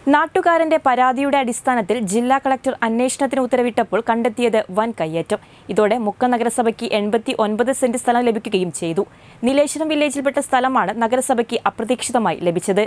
നാട്ടുകാരന്റെ പരാതിയുടെ അടിസ്ഥാനത്തിൽ ജില്ലാ കളക്ടർ അന്വേഷണത്തിന് ഉത്തരവിട്ടപ്പോൾ കണ്ടെത്തിയത് വൻ കയ്യേറ്റം ഇതോടെ മുക്കം നഗരസഭയ്ക്ക് എൺപത്തി ഒൻപത് സെന്റ് സ്ഥലം ലഭിക്കുകയും ചെയ്തു നീലേശ്വരം വില്ലേജിൽപ്പെട്ട സ്ഥലമാണ് നഗരസഭയ്ക്ക് അപ്രതീക്ഷിതമായി ലഭിച്ചത്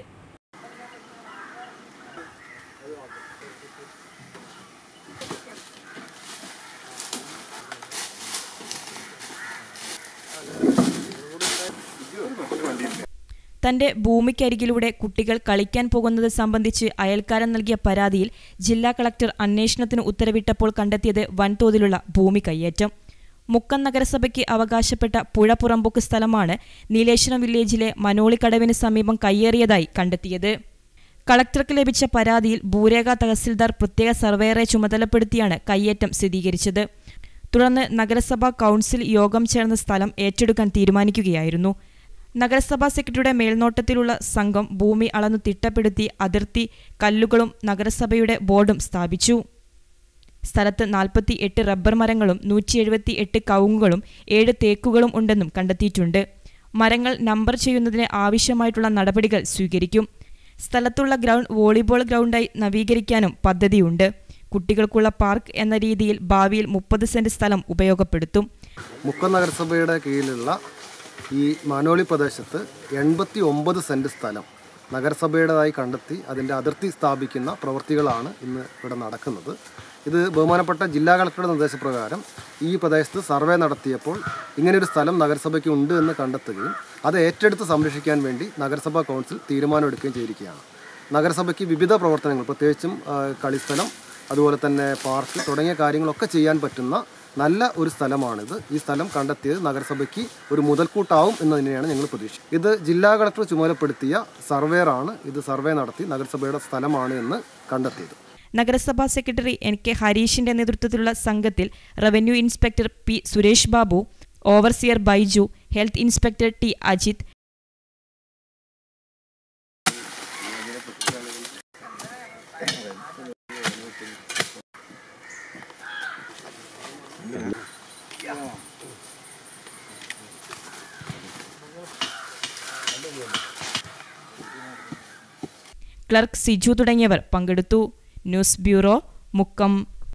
തന്റെ ഭൂമിക്കരികിലൂടെ കുട്ടികൾ കളിക്കാൻ പോകുന്നത് സംബന്ധിച്ച് അയൽക്കാരൻ നൽകിയ പരാതിയിൽ ജില്ലാ കളക്ടർ അന്വേഷണത്തിന് ഉത്തരവിട്ടപ്പോൾ കണ്ടെത്തിയത് വൻതോതിലുള്ള ഭൂമി കയ്യേറ്റം മുക്കം നഗരസഭയ്ക്ക് അവകാശപ്പെട്ട പുഴ പുറമ്പോക്ക് സ്ഥലമാണ് നീലേശ്വരം വില്ലേജിലെ മനോളിക്കടവിന് സമീപം കയ്യേറിയതായി കണ്ടെത്തിയത് കളക്ടർക്ക് ലഭിച്ച പരാതിയിൽ ഭൂരേഖ തഹസിൽദാർ പ്രത്യേക സർവേയറെ ചുമതലപ്പെടുത്തിയാണ് കയ്യേറ്റം സ്ഥിരീകരിച്ചത് തുടർന്ന് നഗരസഭാ കൗൺസിൽ യോഗം ചേർന്ന സ്ഥലം ഏറ്റെടുക്കാൻ തീരുമാനിക്കുകയായിരുന്നു നഗരസഭാ സെക്രട്ടറിയുടെ മേൽനോട്ടത്തിലുള്ള സംഘം ഭൂമി അളന്നു തിട്ടപ്പെടുത്തി അതിർത്തി കല്ലുകളും നഗരസഭയുടെ ബോർഡും സ്ഥാപിച്ചു സ്ഥലത്ത് നാൽപ്പത്തി എട്ട് റബ്ബർ മരങ്ങളും നൂറ്റി എഴുപത്തി എട്ട് കവുങ്ങുകളും ഏഴ് തേക്കുകളും ഉണ്ടെന്നും കണ്ടെത്തിയിട്ടുണ്ട് മരങ്ങൾ നമ്പർ ചെയ്യുന്നതിന് ആവശ്യമായിട്ടുള്ള നടപടികൾ സ്വീകരിക്കും സ്ഥലത്തുള്ള ഗ്രൗണ്ട് വോളിബോൾ ഗ്രൗണ്ടായി നവീകരിക്കാനും പദ്ധതിയുണ്ട് കുട്ടികൾക്കുള്ള പാർക്ക് എന്ന രീതിയിൽ ഭാവിയിൽ മുപ്പത് സെന്റ് സ്ഥലം ഉപയോഗപ്പെടുത്തും മുക്കം നഗരസഭയുടെ കീഴിലുള്ള ഈ മാനോളി പ്രദേശത്ത് എൺപത്തി ഒമ്പത് സെൻറ്റ് സ്ഥലം നഗരസഭയുടേതായി കണ്ടെത്തി അതിൻ്റെ അതിർത്തി സ്ഥാപിക്കുന്ന പ്രവൃത്തികളാണ് ഇന്ന് ഇവിടെ നടക്കുന്നത് ഇത് ബഹുമാനപ്പെട്ട ജില്ലാ കളക്ടറുടെ നിർദ്ദേശപ്രകാരം ഈ പ്രദേശത്ത് സർവേ നടത്തിയപ്പോൾ ഇങ്ങനെയൊരു സ്ഥലം നഗരസഭയ്ക്ക് ഉണ്ട് എന്ന് കണ്ടെത്തുകയും അത് ഏറ്റെടുത്ത് സംരക്ഷിക്കാൻ വേണ്ടി നഗരസഭാ കൗൺസിൽ തീരുമാനമെടുക്കുകയും ചെയ്തിരിക്കുകയാണ് നഗരസഭയ്ക്ക് വിവിധ പ്രവർത്തനങ്ങൾ പ്രത്യേകിച്ചും ആ, കളിസ്ഥലം അതുപോലെ തന്നെ പാർക്ക് തുടങ്ങിയ കാര്യങ്ങളൊക്കെ ചെയ്യാൻ പറ്റുന്ന നല്ല ഒരു സ്ഥലമാണിത് ഈ സ്ഥലം കണ്ടെത്തിയത് നഗരസഭയ്ക്ക് ഒരു മുതൽക്കൂട്ടാവും എന്ന് തന്നെയാണ് ഞങ്ങൾ പ്രതീക്ഷിക്കുന്നത് ഇത് ജില്ലാ കളക്ടർ ചുമതലപ്പെടുത്തിയ സർവേറാണ് ഇത് സർവേ നടത്തി നഗരസഭയുടെ സ്ഥലമാണ് എന്ന് കണ്ടെത്തിയത് നഗരസഭാ സെക്രട്ടറി എൻ കെ ഹരീഷിന്റെ നേതൃത്വത്തിലുള്ള സംഘത്തിൽ revenue inspector P Suresh Babu overseer Baiju health inspector T Ajith clerk Siju തുടങ്ങിയവർ പങ്കെടുത്തു ന്യൂസ് ബ്യൂറോ മുക്കം